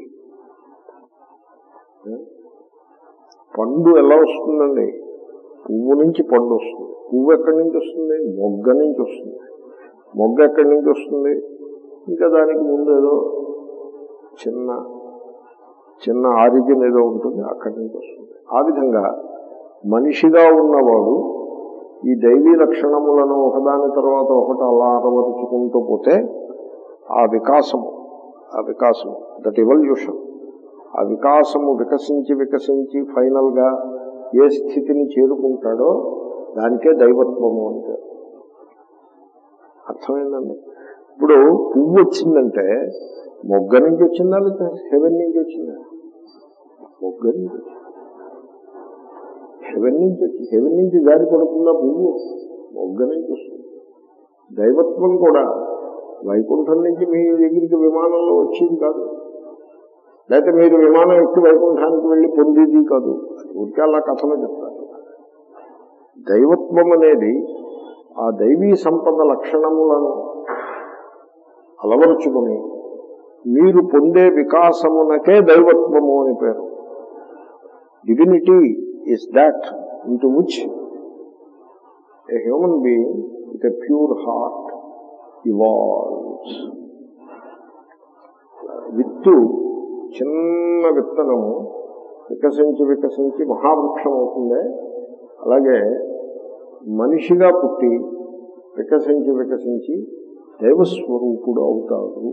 పండు ఎలా వస్తుందండి పువ్వు నుంచి పండు వస్తుంది పువ్వు ఎక్కడి నుంచి వస్తుంది మొగ్గ నుంచి వస్తుంది మొగ్గ ఎక్కడి నుంచి వస్తుంది ఇంకా దానికి ముందు ఏదో చిన్న చిన్న ఆరిజిన్ ఏదో ఉంటుంది అక్కడి నుంచి వస్తుంది ఆ విధంగా మనిషిగా ఉన్నవాడు ఈ దైవీ లక్షణములను ఒకదాని తర్వాత ఒకటి అలా అలవరుచుకుంటూ పోతే ఆ వికాసము ఆ వికాసము దట్ ఎవల్యూషన్ ఆ వికాసము వికసించి వికసించి ఫైనల్ గా ఏ స్థితిని చేరుకుంటాడో దానికే దైవత్వము అంటే అర్థమైందండి ఇప్పుడు పువ్వు వచ్చిందంటే మొగ్గ నుంచి వచ్చిందా లేదా హెవెన్ నుంచి వచ్చిందా మొగ్గ నుంచి వచ్చింది హెవెన్ నుంచి వచ్చి హెవెన్ నుంచి జారి పడుతుందా పువ్వు మొగ్గ నుంచి వస్తుంది దైవత్వం కూడా వైకుంఠం నుంచి మీ దగ్గరికి విమానంలో వచ్చింది కాదు లేకపోతే మీరు విమానం ఎక్కి వైకుంఠానికి వెళ్ళి పొందేది కాదు అది ఊరికే అలా కథలో చెప్తారు దైవత్వం అనేది ఆ దైవీ సంపద లక్షణములను అలవరుచుకుని మీరు పొందే వికాసమునకే దైవత్వము అని పేరు divinity is that into which a human being with a pure heart evolves విత్తు చిన్న విత్తనము వికసించి వికసించి మహావృక్షం అవుతుందే అలాగే మనిషిగా పుట్టి వికసించి వికసించి దైవస్వరూపుడు అవుతాడు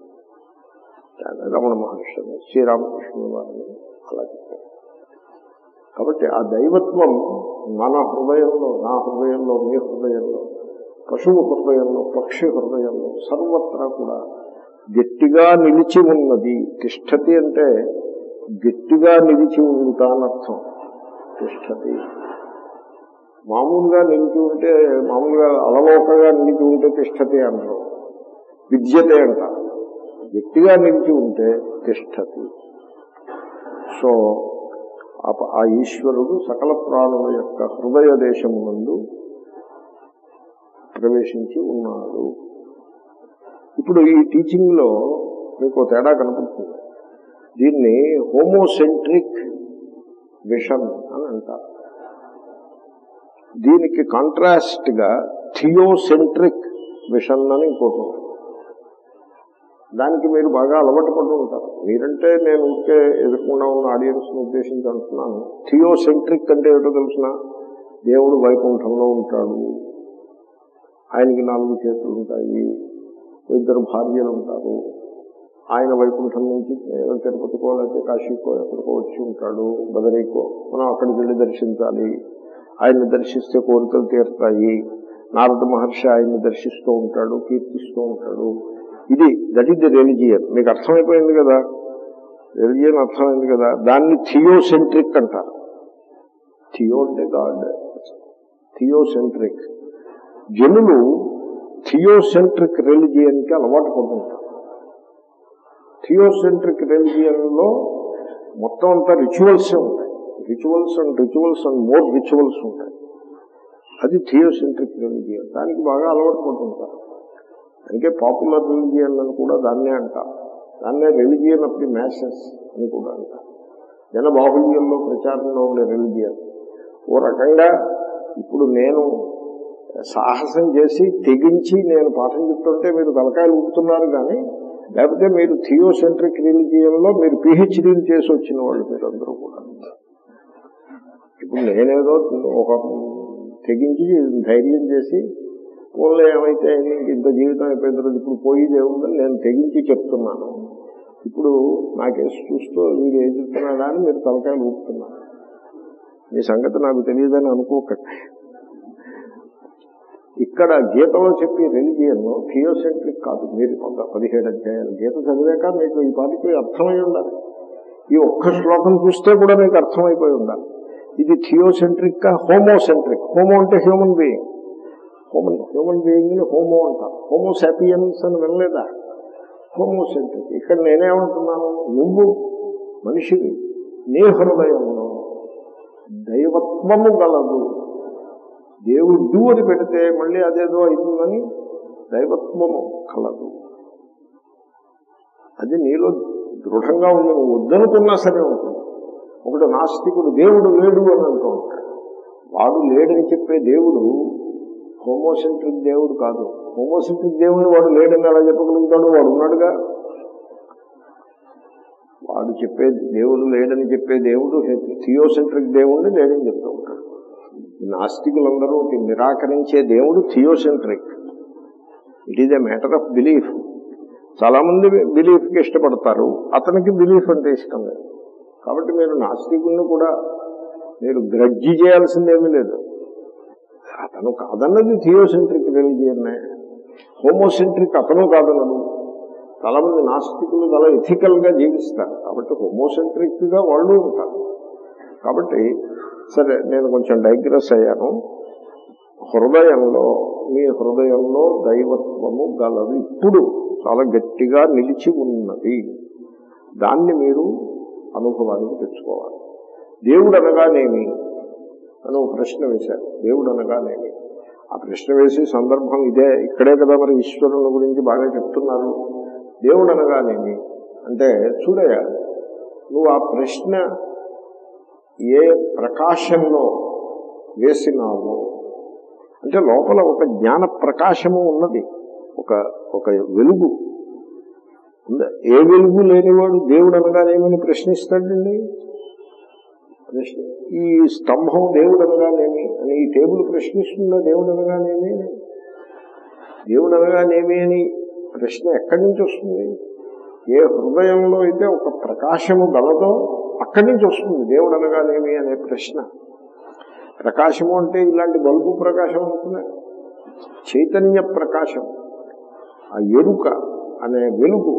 రమణ మహర్షి శ్రీరామకృష్ణుల వారిని అలా చెప్పారు కాబట్టి ఆ దైవత్వం మన హృదయంలో నా హృదయంలో మీ హృదయంలో పశువు హృదయంలో పక్షి హృదయంలో సర్వత్రా కూడా గట్టిగా నిలిచి ఉన్నది తిష్టతి అంటే గట్టిగా నిలిచి ఉంటా అని అర్థం తిష్టతి మామూలుగా నిలిచి ఉంటే మామూలుగా అలలోకగా నిలిచి ఉంటే తిష్టతి అంటారు విద్యతే అంటారు గట్టిగా నిలిచి ఉంటే తిష్టతి సో ఆ ఈశ్వరుడు సకల ప్రాణుల యొక్క హృదయ దేశమునందు ప్రవేశించి ఉన్నాడు ఇప్పుడు ఈ టీచింగ్ లో మీకు తేడా కనపడుతుంది దీన్ని హోమోసెంట్రిక్ విషన్ అని అంటారు దీనికి కాంట్రాస్ట్ గా థియోసెంట్రిక్ విషన్ అని ఇంకోటి ఉంది. దానికి మీరు బాగా అలవాటు పడి ఉంటారు మీరంటే నేను ఊరికే ఎదుర్కొన్నా ఉన్న ఆడియన్స్ ని ఉద్దేశించి అంటున్నాను థియోసెంట్రిక్ అంటే ఏమిటో తెలిసిన దేవుడు వైకుంఠంలో ఉంటాడు ఆయనకి నాలుగు చేతులు ఉంటాయి ఇద్దరు భార్యలు ఉంటారు ఆయన వైకుంఠం నుంచి ఏదో తిరుపతికో లేకపోతే కాశీకో ఎక్కడికో వచ్చి ఉంటాడు బదరీకో మనం అక్కడికి వెళ్ళి దర్శించాలి ఆయన్ని దర్శిస్తే కోరికలు తీరుతాయి నారద మహర్షి ఆయన్ని దర్శిస్తూ ఉంటాడు కీర్తిస్తూ ఉంటాడు ఇది దట్ ఈస్ ది రెలిజియన్ మీకు అర్థమైపోయింది కదా రెలిజియన్ అర్థమైంది కదా దాన్ని థియోసెంట్రిక్ అంటారు థియో అంటే గాడ్ థియోసెంట్రిక్ జనులు థియోసెంట్రిక్ రెలిజియన్ కి అలవాటు పడుతుంటారు థియోసెంట్రిక్ రెలిజియన్ లో మొత్తం అంతా రిచువల్స్ ఉంటాయి rituals and rituals and more rituals ఉంటాయి అది థియోసెంట్రిక్ రెలిజియన్ దానికి బాగా అలవాటు పడుతుంటారు అందుకే పాపులర్ రిలిజియన్ అని కూడా దాన్నే అంటారు దాన్నే రిలిజియన్ ఆఫ్ ది మ్యాసెస్ అని కూడా అంటారు జన బాహుల్యంలో ప్రచారంలో ఉండే రిలిజియన్ ఓ రకంగా ఇప్పుడు నేను సాహసం చేసి తెగించి నేను పాఠం చెప్తుంటే మీరు తలకాయలు ఊపుతున్నారు కానీ లేకపోతే మీరు థియోసెంట్రిక్ రిలిజియన్ లో మీరు పిహెచ్డీలు చేసి వచ్చిన వాళ్ళు మీరు అందరూ కూడా ఇప్పుడు నేనేదో ఒక తెగించి ధైర్యం చేసి ఊళ్ళో ఏమైతే నీకు ఇంత జీవితం అయిపోయిన తర్వాత ఇప్పుడు పోయేది ఏముందని నేను తెగించి చెప్తున్నాను ఇప్పుడు నాకేసి చూస్తూ వీడు ఏం చెప్తున్నాడా అని మీరు తలకాయలు ఊపుతున్నారు మీ సంగతి నాకు తెలియదని అనుకోకండి ఇక్కడ గీతలో చెప్పి రెలిజియన్ థియోసెంట్రిక్ కాదు మీరు కొంత పదిహేడు అధ్యాయాలు గీత చదివాక మీకు ఈ పాటికి అర్థమై ఉండాలి ఈ ఒక్క శ్లోకం చూస్తే కూడా మీకు అర్థమైపోయి ఉండాలి ఇది థియోసెంట్రిక్ గా హోమోసెంట్రిక్ హోమో అంటే human being human human being ని హోమో అంటారు హోమోసాపియన్స్ అని వినలేదా హోమోసెంట్రిక్ ఇక్కడ నేనేమంటున్నాను నువ్వు మనిషికి నీ హృదయంలో దైవత్వము గలదు దేవుడు అని పెడితే మళ్ళీ అదేదో అవుతుందని దైవత్వము కలదు అది నీలో దృఢంగా ఉంది నువ్వు వద్దనుకున్నా సరే ఉంటుంది ఒకడు నాస్తికుడు దేవుడు లేడు అని అంటూ ఉంటాడు వాడు లేడని చెప్పే దేవుడు హోమోసెంట్రిక్ దేవుడు కాదు హోమోసెంట్రిక్ దేవుడు వాడు లేడని అలా చెప్పగలుగుతాడు వాడు ఉన్నాడుగా వాడు చెప్పే దేవుడు లేడని చెప్పే దేవుడు థియోసెంట్రిక్ దేవుడిని లేడని చెప్తూ ఉంటాడు ఈ నాస్తికులందరూ నిరాకరించే దేవుడు theocentric it is a matter of belief చాలా మంది బిలీఫ్ కి ఇష్టపడతారు అతనికి బిలీఫ్ అంటే ఇష్టం లేదు కాబట్టి మీరు నాస్తికుల్ని కూడా మీరు గ్రడ్జి చేయాల్సిందేమీ లేదు అతను కాదన్నది థియోసెంట్రిక్ రిలీజియన్నే హోమోసెంట్రిక్ అతను కాదన్నదు చాలా మంది నాస్తికులు చాలా ఎథికల్ గా జీవిస్తారు కాబట్టి హోమోసెంట్రిక్ గా వాళ్ళు ఉంటారు కాబట్టి సరే నేను కొంచెం డైగ్రెస్ అయ్యాను హృదయంలో మీ హృదయంలో దైవత్వము గలదు ఇప్పుడు చాలా గట్టిగా నిలిచి ఉన్నది దాన్ని మీరు అనుభవానికి తెచ్చుకోవాలి దేవుడు అనగానేమి అని ఒక ప్రశ్న వేశారు దేవుడు అనగానేమి ఆ ప్రశ్న వేసి సందర్భం ఇదే ఇక్కడే కదా మరి ఈశ్వరుని గురించి బాగా చెప్తున్నారు దేవుడు అనగానేమి అంటే చూడయ్య నువ్వు ఆ ప్రశ్న ఏ ప్రకాశంలో వేసినావో అంటే లోపల ఒక జ్ఞాన ప్రకాశము ఉన్నది ఒక ఒక వెలుగు ఉందా ఏ వెలుగు లేనివాడు దేవుడు అనగానేమని ప్రశ్నిస్తాడండి ప్రశ్న ఈ స్తంభం దేవుడు అనగానేమి అని ఈ టేబుల్ ప్రశ్నిస్తుందా దేవుడు అనగానేమి అని దేవుడు అనగానేమి అని ప్రశ్న ఎక్కడి నుంచి వస్తుంది ఏ హృదయంలో అయితే ఒక ప్రకాశము గలదో అక్కడి నుంచి వస్తుంది దేవుడు అనగానేమి అనే ప్రశ్న ప్రకాశము అంటే ఇలాంటి బల్బు ప్రకాశం అనుకున్నా చైతన్య ప్రకాశం ఆ ఎరుక అనే వెలుగు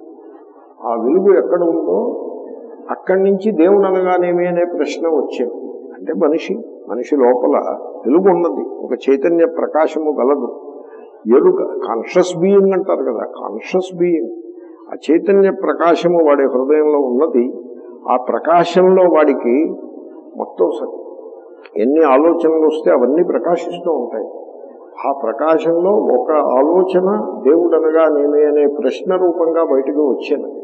ఆ వెలుగు ఎక్కడ ఉందో అక్కడి నుంచి దేవుడు అనగానేమి అనే ప్రశ్న వచ్చేది అంటే మనిషి మనిషి లోపల వెలుగు ఉన్నది ఒక చైతన్య ప్రకాశము గలదు ఎరుక కాన్షియస్ బీయింగ్ అంటారు కదా కాన్షియస్ బీయింగ్ ఆ చైతన్య ప్రకాశము వాడి హృదయంలో ఉన్నది ఆ ప్రకాశంలో వాడికి మొత్తం స- ఎన్ని ఆలోచనలు వస్తే అవన్నీ ప్రకాశిస్తూ ఉంటాయి ఆ ప్రకాశంలో ఒక ఆలోచన దేవుడు అనగా నేనే అనే ప్రశ్న రూపంగా బయటకు వచ్చినది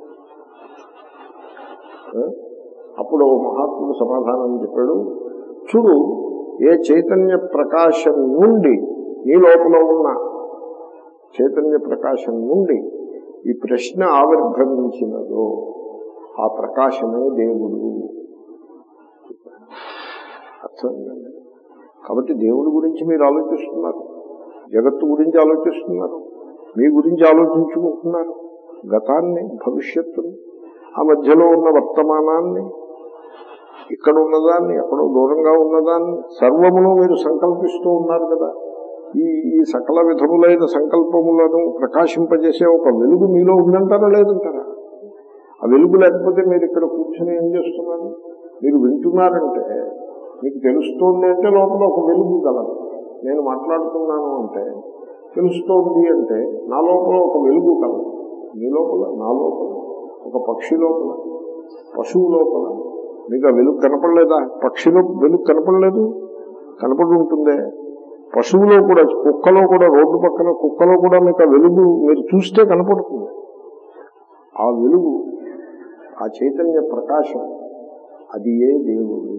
ఆ? అప్పుడు ఓ మహాత్ముడు సమాధానం చెప్పాడు చూడు ఏ చైతన్య ప్రకాశం నుండి నీ లోపల ఉన్న చైతన్య ప్రకాశం నుండి ఈ ప్రశ్న ఆవిర్భవించినదో ఆ ప్రకాశమే దేవుడు అర్థమైందండి కాబట్టి దేవుడి గురించి మీరు ఆలోచిస్తున్నారు జగత్తు గురించి ఆలోచిస్తున్నారు మీ గురించి ఆలోచించుకుంటున్నారు గతాన్ని భవిష్యత్తుని ఆ మధ్యలో ఉన్న వర్తమానాన్ని ఇక్కడ ఉన్నదాన్ని ఎక్కడో దూరంగా ఉన్నదాన్ని సర్వమును మీరు సంకల్పిస్తూ ఉన్నారు కదా ఈ ఈ సకల విధములైన సంకల్పములను ప్రకాశింపజేసే ఒక వెలుగు మీలో ఉందంటారా లేదంటారా ఆ వెలుగు లేకపోతే మీరు ఇక్కడ కూర్చొని ఏం చేస్తున్నారు మీరు వింటున్నారంటే మీకు తెలుస్తోంది అంటే లోపల ఒక వెలుగు కలదు నేను మాట్లాడుతున్నాను అంటే తెలుస్తోంది అంటే నా లోపల ఒక వెలుగు కలదు మీ లోపల నా లోపల ఒక పక్షి లోపల పశువు లోపల మీకు ఆ వెలుగు కనపడలేదా పక్షిలో వెలుగు కనపడలేదు కనపడి ఉంటుందే పశువులో కూడా కుక్కలో కూడా రోడ్డు పక్కన కుక్కలో కూడా మీకు ఆ వెలుగు మీరు చూస్తే కనపడుతుంది ఆ వెలుగు ఆ చైతన్య ప్రకాశం అది ఏ దేవుడు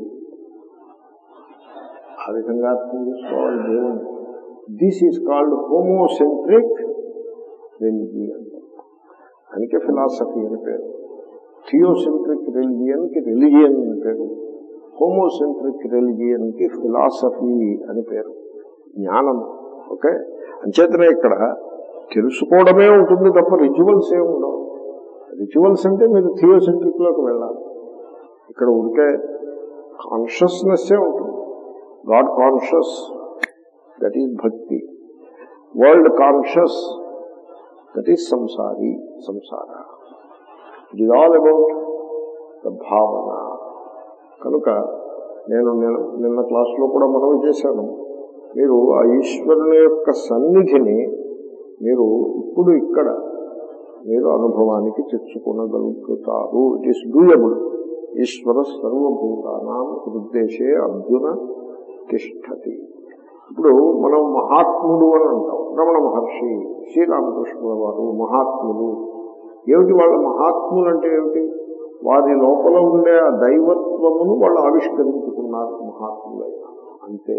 ఆ విధంగా అర్థం చేసుకోవాలి దేవుడు this is called homocentric religion అందుకే ఫిలాసఫీ అని పేరు థియోసెంట్రిక్ రెలిజియన్ కి రెలిజియన్ అని పేరు హోమోసెంట్రిక్ రెలిజియన్ కి ఫిలాసఫీ అని పేరు జ్ఞానం ఓకే అంచేతనే ఇక్కడ తెలుసుకోవడమే ఉంటుంది తప్ప రిచువల్స్ ఏమి ఉండవు రిచువల్స్ అంటే మీరు థియోసెంట్రిక్ లోకి వెళ్ళాలి ఇక్కడ ఉంటే కాన్షియస్నెస్ ఉంటుంది God conscious that is bhakti world conscious that is samsari సంసార it is all about the భావన కనుక నేను నిన్న- నిన్న క్లాసులో కూడా మనవి చేశాను మీరు ఆ ఈశ్వరుని యొక్క సన్నిధిని మీరు ఇప్పుడు ఇక్కడ మీరు అనుభవానికి తెచ్చుకోగలుగుతారు ఇట్ ఈస్ డూయబుల్ ఈశ్వర సర్వభూతానాం హృద్దేశే అర్జున తిష్టతి ఇప్పుడు మనం మహాత్ముడు అని అంటాం రమణ మహర్షి శ్రీరామకృష్ణుల వారు మహాత్ములు ఏమిటి వాళ్ళ మహాత్ములు అంటే ఏమిటి వారి లోపల ఉండే ఆ దైవత్వమును వాళ్ళు ఆవిష్కరించుకున్నారు మహాత్ములైన అంతే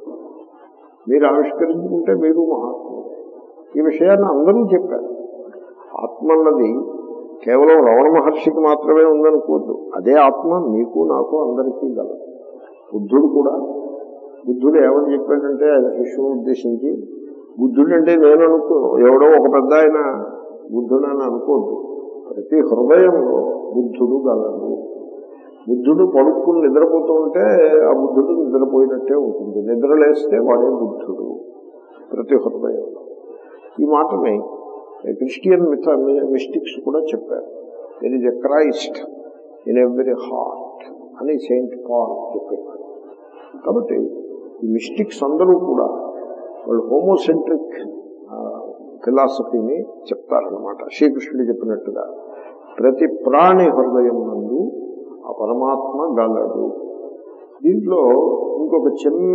మీరు ఆవిష్కరించుకుంటే మీరు మహాత్ములు ఈ విషయాన్ని అందరూ చెప్పారు ఆత్మ అన్నది కేవలం రమణ మహర్షికి మాత్రమే ఉందనుకోవద్దు అదే ఆత్మ మీకు నాకు అందరికీ గలదు బుద్ధుడు కూడా బుద్ధుడు ఏమని చెప్పాడంటే ఆయన శిష్యుని ఉద్దేశించి బుద్ధుడు అంటే నేను అనుకో ఎవడో ఒక పెద్ద ఆయన బుద్ధుడు అని అనుకోవద్దు ప్రతి హృదయంలో బుద్ధుడు గలడు బుద్ధుడు పడుకుని నిద్రపోతూ ఉంటే ఆ బుద్ధుడు నిద్రపోయినట్టే ఉంటుంది నిద్ర లేస్తే వాడే బుద్ధుడు ప్రతి హృదయంలో ఈ మాటని క్రిస్టియన్ మిత మిస్టిక్స్ కూడా చెప్పారు there is a Christ in every heart అని సెయింట్ పాల్ చెప్పారు కాబట్టి ఈ మిస్టిక్స్ అందరూ కూడా వాళ్ళు హోమోసెంట్రిక్ ఫిలాసఫీని చెప్తారనమాట శ్రీకృష్ణుడు చెప్పినట్టుగా ప్రతి ప్రాణి హృదయం నందు ఆ పరమాత్మ గలడు దీంట్లో ఇంకొక చిన్న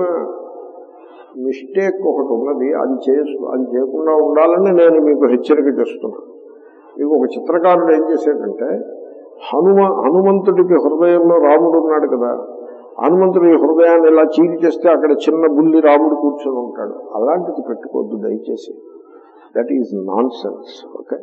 మిస్టేక్ ఒకటి ఉన్నది అది చేసు అది చేయకుండా ఉండాలని నేను మీకు హెచ్చరిక చేస్తున్నాను మీకు ఒక చిత్రకారుడు ఏం చేశాడంటే హనుమ హనుమంతుడికి హృదయంలో రాముడు ఉన్నాడు కదా హనుమంతుడి హృదయాన్ని ఇలా చీరి చేస్తే అక్కడ చిన్న బుల్లి రాముడు కూర్చొని ఉంటాడు అలాంటిది పెట్టుకోవద్దు దయచేసి that is nonsense okay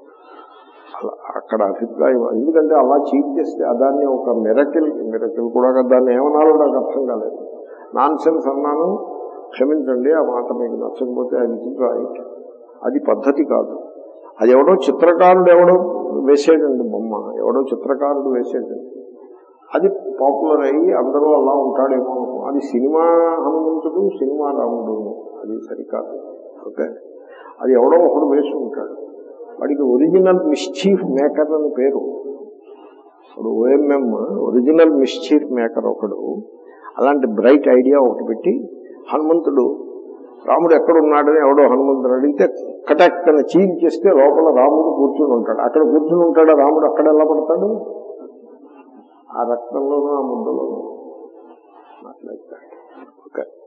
అలా అక్కడ అభిప్రాయం ఎందుకంటే అలా చీట్ చేస్తే దాన్ని ఒక మిరకిల్ మిరకిల్ కూడా కాదు, దాన్ని ఏమనాలో నాకు అర్థం కాలేదు నాన్ సెన్స్ అన్నాను క్షమించండి ఆ మాట మీకు నచ్చకపోతే ఐ విల్ రైట్ అది పద్ధతి కాదు అది ఎవడో చిత్రకారుడు ఎవడో వేసేటండి బొమ్మ ఎవడో చిత్రకారుడు వేసేటండి అది పాపులర్ అయ్యి అందరూ అలా ఉంటాడేమో అనుకో. అది సినిమా హనుమంతుడు సినిమా రాముడు అది సరికాదు ఓకే అది ఎవడో ఒకడు వేసి ఉంటాడు వాడికి ఒరిజినల్ మిస్చీఫ్ మేకర్ అని పేరు ఇప్పుడు ఓఎంఎం ఒరిజినల్ మిస్చీఫ్ మేకర్ ఒకడు అలాంటి బ్రైట్ ఐడియా ఒకటి పెట్టి హనుమంతుడు రాముడు ఎక్కడున్నాడని ఎవడో హనుమంతుడు అడిగితే కటాక్ అని చీల్ చేస్తే లోపల రాముడు కూర్చుని ఉంటాడు అక్కడ కూర్చుని ఉంటాడా రాముడు అక్కడ ఎలా పడతాడు ఆ రక్తంలోనూ ఆ ముద్దలోనూ మాట్లాడతాడు ఓకే